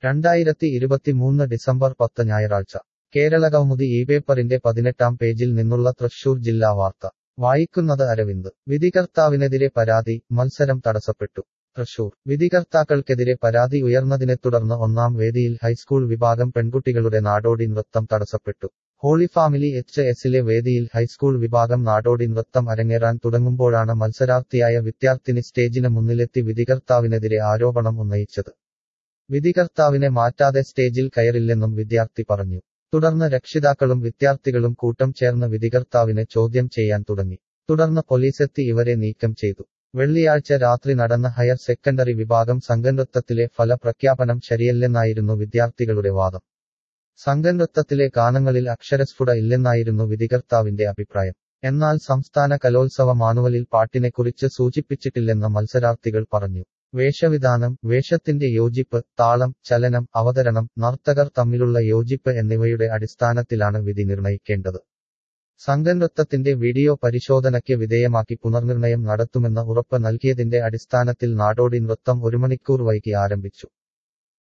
രണ്ടായിരത്തി ഇരുപത്തിമൂന്ന് ഡിസംബർ പത്ത് ഞായറാഴ്ച കേരളകൗമുദി ഈ പേപ്പറിന്റെ പതിനെട്ടാം പേജിൽ നിന്നുള്ള തൃശൂർ ജില്ലാ വാർത്ത വായിക്കുന്നത് അരവിന്ദ് വിധികർത്താവിനെതിരെ പരാതി മത്സരം തടസ്സപ്പെട്ടു തൃശൂർ വിധികർത്താക്കൾക്കെതിരെ പരാതി ഉയർന്നതിനെ തുടർന്ന് ഒന്നാം വേദിയിൽ ഹൈസ്കൂൾ വിഭാഗം പെൺകുട്ടികളുടെ നാടോടി നൃത്തം തടസ്സപ്പെട്ടു ഹോളി ഫാമിലി എച്ച് എസിലെ വേദിയിൽ ഹൈസ്കൂൾ വിഭാഗം നാടോടി നൃത്തം അരങ്ങേറാൻ തുടങ്ങുമ്പോഴാണ് മത്സരാർത്ഥിയായ വിദ്യാർത്ഥിനി സ്റ്റേജിന് മുന്നിലെത്തി വിധികർത്താവിനെതിരെ ആരോപണം ഉന്നയിച്ചത് വിധികർത്താവിനെ മാറ്റാതെ സ്റ്റേജിൽ കയറില്ലെന്നും വിദ്യാർത്ഥി പറഞ്ഞു തുടർന്ന് രക്ഷിതാക്കളും വിദ്യാർത്ഥികളും കൂട്ടം ചേർന്ന് വിധികർത്താവിനെ ചോദ്യം ചെയ്യാൻ തുടങ്ങി തുടർന്ന് പോലീസെത്തി ഇവരെ നീക്കം ചെയ്തു വെള്ളിയാഴ്ച രാത്രി നടന്ന ഹയർ സെക്കൻഡറി വിഭാഗം സംഘനൃത്തത്തിലെ ഫലപ്രഖ്യാപനം ശരിയല്ലെന്നായിരുന്നു വിദ്യാർത്ഥികളുടെ വാദം സംഘനൃത്തത്തിലെ ഗാനങ്ങളിൽ അക്ഷരസ്ഫുട ഇല്ലെന്നായിരുന്നു വിധികർത്താവിന്റെ അഭിപ്രായം എന്നാൽ സംസ്ഥാന കലോത്സവ മാനുവലിൽ പാട്ടിനെക്കുറിച്ച് സൂചിപ്പിച്ചിട്ടില്ലെന്ന് മത്സരാർത്ഥികൾ പറഞ്ഞു വേഷവിധാനം വേഷത്തിന്റെ യോജിപ്പ് താളം ചലനം അവതരണം നർത്തകർ തമ്മിലുള്ള യോജിപ്പ് എന്നിവയുടെ അടിസ്ഥാനത്തിലാണ് വിധി നിർണയിക്കേണ്ടത് സംഘനൃത്തത്തിന്റെ വീഡിയോ പരിശോധനയ്ക്ക് വിധേയമാക്കി പുനർനിർണയം നടത്തുമെന്ന് ഉറപ്പ് നൽകിയതിന്റെ അടിസ്ഥാനത്തിൽ നാടോടി നൃത്തം ഒരു മണിക്കൂർ വൈകി ആരംഭിച്ചു